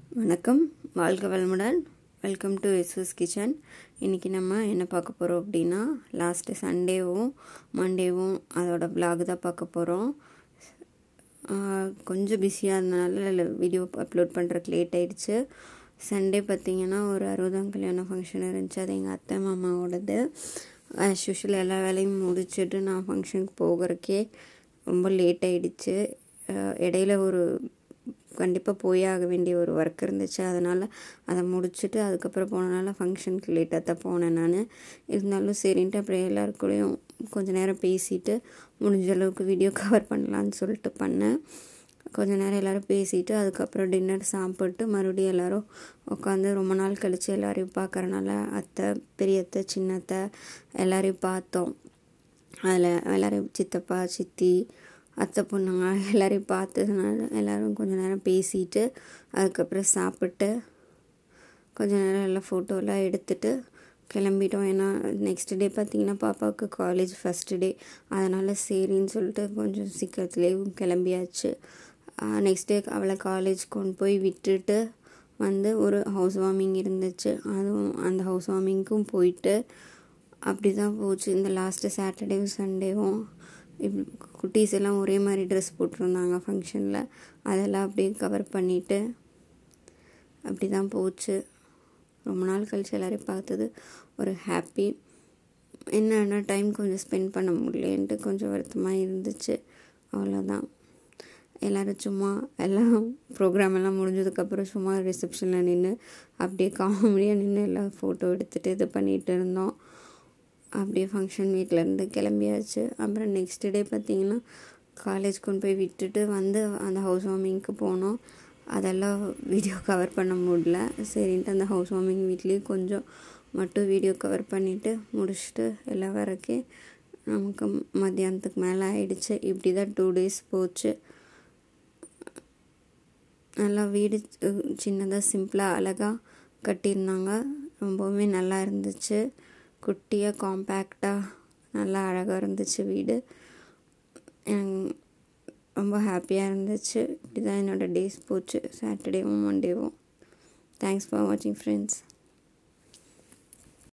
வணக்கம் வாழ்க வளமுடன் வெல்கம் டு எஸ்எஸ் கிச்சன் இன்றைக்கி நம்ம என்ன பார்க்க போகிறோம் அப்படின்னா லாஸ்ட்டு சண்டேவும் மண்டேவும் அதோட vlog தான் பார்க்க போகிறோம் கொஞ்சம் பிஸியாக இருந்தனால வீடியோ அப்லோட் பண்ணுறதுக்கு லேட் ஆயிடுச்சு சண்டே பார்த்திங்கன்னா ஒரு அறுபதாம் கல்யாண ஃபங்க்ஷன் இருந்துச்சு அது எங்கள் அத்தை மாமாவோடது ஆஸ் யூஷுவல் எல்லா வேலையும் முடிச்சுட்டு நான் ஃபங்க்ஷனுக்கு போகிறக்கே ரொம்ப லேட் ஆயிடுச்சு இடையில ஒரு கண்டிப்பாக போயே ஆக வேண்டிய ஒரு ஒர்க் இருந்துச்சு அதனால் அதை முடிச்சுட்டு அதுக்கப்புறம் போனனால ஃபங்க்ஷனுக்கு லேட்டாக தான் போனேன் நான் இருந்தாலும் சரின்ட்டு அப்படியே எல்லாருக்கூடையும் கொஞ்ச நேரம் பேசிட்டு முடிஞ்ச அளவுக்கு வீடியோ கவர் பண்ணலான்னு சொல்லிட்டு பண்ணேன் கொஞ்ச நேரம் எல்லோரும் பேசிட்டு அதுக்கப்புறம் டின்னர் சாப்பிட்டு மறுபடியும் எல்லோரும் உட்காந்து ரொம்ப நாள் கழித்து எல்லோரையும் பார்க்குறனால அத்தை பெரியத்தை சின்னத்தை எல்லோரையும் பார்த்தோம் அதில் எல்லோரையும் சித்தப்பா சித்தி அத்தை பொண்ணுங்க எல்லோரையும் பார்த்ததுனால எல்லோரும் கொஞ்ச நேரம் பேசிட்டு அதுக்கப்புறம் சாப்பிட்டு கொஞ்ச நேரம் எல்லாம் ஃபோட்டோலாம் எடுத்துட்டு கிளம்பிட்டோம் ஏன்னா நெக்ஸ்ட் டே பார்த்திங்கன்னா பாப்பாவுக்கு காலேஜ் ஃபஸ்ட்டு டே அதனால் சரின்னு சொல்லிட்டு கொஞ்சம் சீக்கிரத்துலேயும் கிளம்பியாச்சு நெக்ஸ்ட் டே அவளை காலேஜ் கொண்டு போய் விட்டுட்டு வந்து ஒரு ஹவுஸ் வார்மிங் இருந்துச்சு அதுவும் அந்த ஹவுஸ் வார்மிங்க்கும் போயிட்டு அப்படி தான் போச்சு இந்த லாஸ்ட்டு சாட்டர்டேவும் சண்டேவும் இப் குட்டீஸ் எல்லாம் ஒரே மாதிரி ட்ரெஸ் போட்டிருந்தாங்க ஃபங்க்ஷனில் அதெல்லாம் அப்படியே கவர் பண்ணிவிட்டு அப்படி தான் போச்சு ரொம்ப நாள் கழிச்சு எல்லோரையும் பார்த்தது ஒரு ஹாப்பி என்னென்னா டைம் கொஞ்சம் ஸ்பெண்ட் பண்ண முடியலன்ட்டு கொஞ்சம் வருத்தமாக இருந்துச்சு அவ்வளோதான் எல்லோரும் சும்மா எல்லாம் ப்ரோக்ராம் எல்லாம் முடிஞ்சதுக்கப்புறம் சும்மா ரிசப்ஷனில் நின்று அப்படியே காமெடியாக நின்று எல்லாம் ஃபோட்டோ எடுத்துகிட்டு இது பண்ணிகிட்டு இருந்தோம் அப்படியே ஃபங்க்ஷன் வீட்டிலேருந்து கிளம்பியாச்சு அப்புறம் நெக்ஸ்ட் டே பார்த்திங்கன்னா காலேஜ் கொண்டு போய் விட்டுட்டு வந்து அந்த ஹவுஸ் வார்மிங்க்கு போனோம் அதெல்லாம் வீடியோ கவர் பண்ண முடியல சரின்ட்டு அந்த ஹவுஸ் வார்மிங் வீட்லேயே கொஞ்சம் மட்டும் வீடியோ கவர் பண்ணிவிட்டு முடிச்சுட்டு எல்லாம் வரக்கே நமக்கு மத்தியானத்துக்கு மேலே ஆயிடுச்சு இப்படி தான் டூ டேஸ் போச்சு நல்லா வீடு சின்னதாக சிம்பிளாக அழகாக கட்டியிருந்தாங்க ரொம்பவுமே நல்லா இருந்துச்சு குட்டியாக காம்பேக்டாக நல்லா அழகாக இருந்துச்சு வீடு ரொம்ப ஹாப்பியாக இருந்துச்சு இப்படி தான் என்னோடய டேஸ் போச்சு சாட்டர்டேவும் மண்டேவும் தேங்க்ஸ் ஃபார் வாட்சிங் ஃப்ரெண்ட்ஸ்